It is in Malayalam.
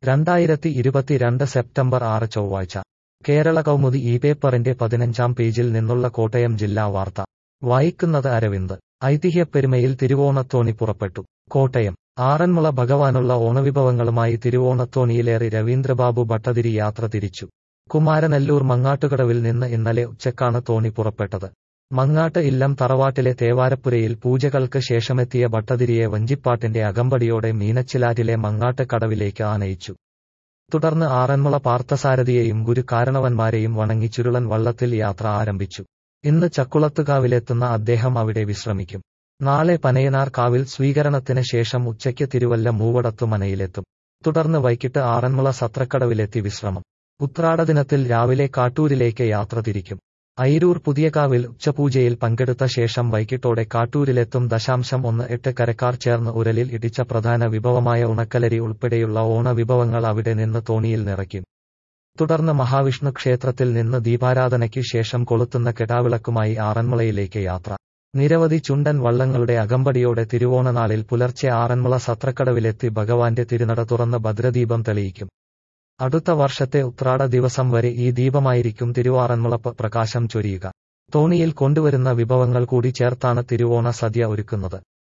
രണ്ടായിരത്തി ഇരുപത്തിരണ്ട് സെപ്റ്റംബർ ആറ് ചൊവ്വാഴ്ച കേരള കൗമുദി ഈ പേപ്പറിന്റെ പതിനഞ്ചാം പേജിൽ നിന്നുള്ള കോട്ടയം ജില്ലാ വാർത്ത വായിക്കുന്നത് അരവിന്ദ് ഐതിഹ്യപ്പെരുമയിൽ തിരുവോണത്തോണി പുറപ്പെട്ടു കോട്ടയം ആറന്മുള ഭഗവാനുള്ള ഓണവിഭവങ്ങളുമായി തിരുവോണത്തോണിയിലേറി രവീന്ദ്രബാബു ഭട്ടതിരി യാത്ര തിരിച്ചു കുമാരനെല്ലൂർ മങ്ങാട്ടുകടവിൽ നിന്ന് ഇന്നലെ ഉച്ചക്കാണ് തോണി പുറപ്പെട്ടത് മങ്ങാട്ട് ഇല്ലം തറവാട്ടിലെ തേവാരപ്പുരയിൽ പൂജകൾക്ക് ശേഷമെത്തിയ ഭട്ടതിരിയെ വഞ്ചിപ്പാട്ടിന്റെ അകമ്പടിയോടെ മീനച്ചിലാറ്റിലെ മങ്ങാട്ട് കടവിലേക്ക് ആനയിച്ചു തുടർന്ന് ആറന്മുള പാർത്ഥസാരഥിയെയും ഗുരു കാരണവന്മാരെയും വണങ്ങി ചുരുളൻ വള്ളത്തിൽ യാത്ര ആരംഭിച്ചു ഇന്ന് ചക്കുളത്തുകാവിലെത്തുന്ന അദ്ദേഹം അവിടെ വിശ്രമിക്കും നാളെ പനയനാർ കാവിൽ സ്വീകരണത്തിന് ശേഷം ഉച്ചയ്ക്ക് തിരുവല്ല മൂവടത്തു മനയിലെത്തും തുടർന്ന് വൈകിട്ട് ആറന്മുള സത്രക്കടവിലെത്തി വിശ്രമം ഉത്രാടദിനത്തിൽ രാവിലെ കാട്ടൂരിലേക്ക് യാത്ര തിരിക്കും ഐരൂർ പുതിയകാവിൽ ഉച്ചപൂജയിൽ പങ്കെടുത്ത ശേഷം വൈകിട്ടോടെ കാട്ടൂരിലെത്തും ദശാംശം ഒന്ന് എട്ട് കരക്കാർ ചേർന്ന് ഉരലിൽ ഇടിച്ച പ്രധാന വിഭവമായ ഉണക്കലരി ഉൾപ്പെടെയുള്ള ഓണ വിഭവങ്ങൾ അവിടെ നിന്ന് തോണിയിൽ നിറയ്ക്കും തുടർന്ന് മഹാവിഷ്ണു ക്ഷേത്രത്തിൽ നിന്ന് ദീപാരാധനയ്ക്ക് ശേഷം കൊളുത്തുന്ന കെടാവിളക്കുമായി ആറന്മുളയിലേക്ക് യാത്ര നിരവധി ചുണ്ടൻ വള്ളങ്ങളുടെ അകമ്പടിയോടെ തിരുവോണനാളിൽ പുലർച്ചെ ആറന്മുള സത്രക്കടവിലെത്തി ഭഗവാന്റെ തിരുനട തുറന്ന് ഭദ്രദീപം തെളിയിക്കും അടുത്ത വർഷത്തെ ഉത്രാട ദിവസം വരെ ഈ ദീപമായിരിക്കും തിരുവാറന്മുള പ്രകാശം ചൊരിയുക തോണിയിൽ കൊണ്ടുവരുന്ന വിഭവങ്ങൾ കൂടി ചേർത്താണ് തിരുവോണ സദ്യ ഒരുക്കുന്നത്